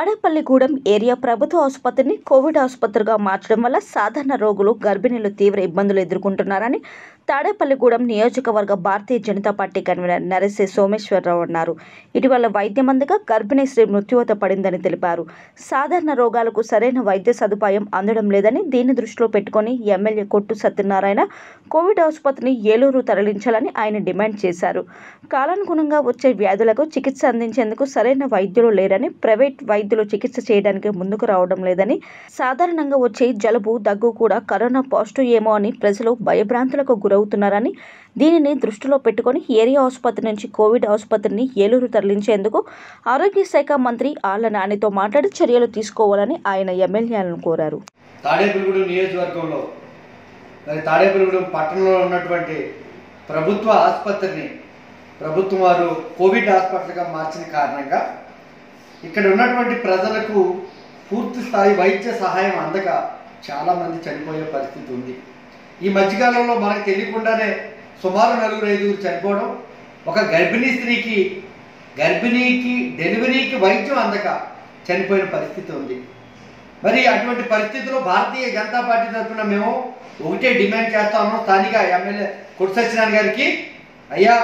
Tadepalligudem area ప్రభుత్వ ఆసుపత్రిని Covid ఆసుపత్రిగా మార్చడం వల్ల సాధారణ రోగులు గర్భిణీలు తీవ్ర ఇబ్బందులు ఎదుర్కొంటున్నారని తాడేపల్లిగూడెం నియోజకవర్గ భారతీయ జనతా పార్టీ కన్వీనర్ నరసి సోమేశ్వరరావు అన్నారు ఇటీవల వైద్యం అందగా గర్భిణీ స్త్రీ మృత్యువత పడిందని తెలిపారు సాధారణ రోగాలకు సరైన వైద్య సదుపాయం అందడం లేదని దీన్ని దృష్టిలో పెట్టుకుని ఎమ్మెల్యే కొట్టు సత్యనారాయణ కోవిడ్ ఆసుపత్రిని ఏలూరు తరలించాలని ఆయన డిమాండ్ చేశారు కాలానుగుణంగా వచ్చే వ్యాధులకు చికిత్స అందించేందుకు సరైన వైద్యులు లేరని ప్రైవేట్ వైద్యులు చికిత్స చేయడానికి ముందుకు రావడం లేదని సాధారణంగా వచ్చే జలుబు దగ్గు కూడా కరోనా పాజిటివ్ ఏమో అని ప్రజలు భయభ్రాంతులకు గురవుతున్నారని దీనిని దృష్టిలో పెట్టుకొని ఏరియా ఆసుపత్రి నుంచి కోవిడ్ ఆసుపత్రిని ఏలూరు తరలించేందుకు ఆరోగ్య శాఖ మంత్రి ఆళ్ల నానితో మాట్లాడి చర్యలు తీసుకోవాలని ఆయన ఎమ్మెల్యేలను కోరారు తాడేపల్లిగూడెం నియోజకవర్గంలో మరి తాడేపల్లిగూడెం పట్టణంలో ఉన్నటువంటి ప్రభుత్వ ఆసుపత్రిని ప్రభుత్వం వారు కోవిడ్ హాస్పిటల్గా మార్చిన కారణంగా ఇక్కడ ఉన్నటువంటి ప్రజలకు పూర్తి స్థాయి వైద్య సహాయం అందక చాలామంది చనిపోయే పరిస్థితి ఉంది ఈ మధ్యకాలంలో మనకు తెలియకుండానే సుమారు నలుగురు ఐదుగురు చనిపోవడం ఒక గర్భిణీ స్త్రీకి గర్భిణీకి డెలివరీకి వైద్యం అందక చనిపోయిన పరిస్థితి ఉంది మరి అటువంటి పరిస్థితుల్లో భారతీయ జనతా పార్టీ తరఫున మేము ఒకటే డిమాండ్ చేస్తా ఉన్నాం స్థానిక ఎమ్మెల్యే కొట్టు సత్యనారాయణ గారికి అయ్యా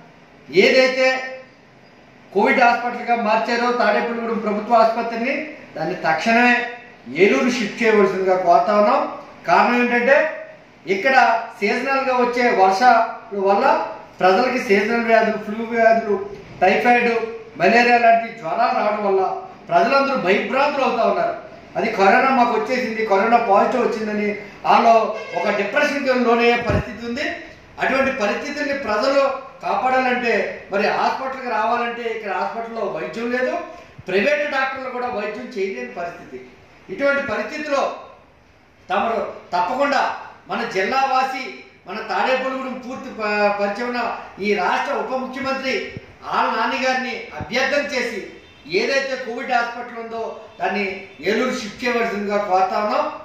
ఏదైతే కోవిడ్ హాస్పిటల్గా మార్చారో తాడేపల్లిగూడెం ప్రభుత్వ ఆసుపత్రిని దాన్ని తక్షణమే ఏలూరు షిఫ్ట్ చేయవలసిందిగా కోరుతా ఉన్నాం కారణం ఏంటంటే ఇక్కడ సీజనల్గా వచ్చే వర్షాల వల్ల ప్రజలకి సీజనల్ వ్యాధులు ఫ్లూ వ్యాధులు టైఫాయిడ్ మలేరియా లాంటి జ్వరాలు రావడం వల్ల ప్రజలందరూ భయభ్రాంతులు అవుతా ఉన్నారు అది కరోనా మాకు వచ్చేసింది కరోనా పాజిటివ్ వచ్చిందని వాళ్ళు ఒక డిప్రెషన్కి లోనయ్యే పరిస్థితి ఉంది అటువంటి పరిస్థితుల్ని ప్రజలు కాపాడాలంటే మరి హాస్పిటల్కి రావాలంటే ఇక్కడ హాస్పిటల్లో వైద్యం లేదు ప్రైవేట్ డాక్టర్లు కూడా వైద్యం చేయలేని పరిస్థితి ఇటువంటి పరిస్థితిలో తమరు తప్పకుండా మన జిల్లా వాసి మన తాడేపల్లిగూడెం పూర్తి ప- పరిచయం ఉన్న ఈ రాష్ట్ర ఉప ముఖ్యమంత్రి ఆళ్ళ నాని గారిని అభ్యర్థన చేసి ఏదైతే కోవిడ్ హాస్పిటల్ ఉందో దాన్ని ఏలూరు షిఫ్ట్ చేయవలసిందిగా కోరుతా ఉన్నాం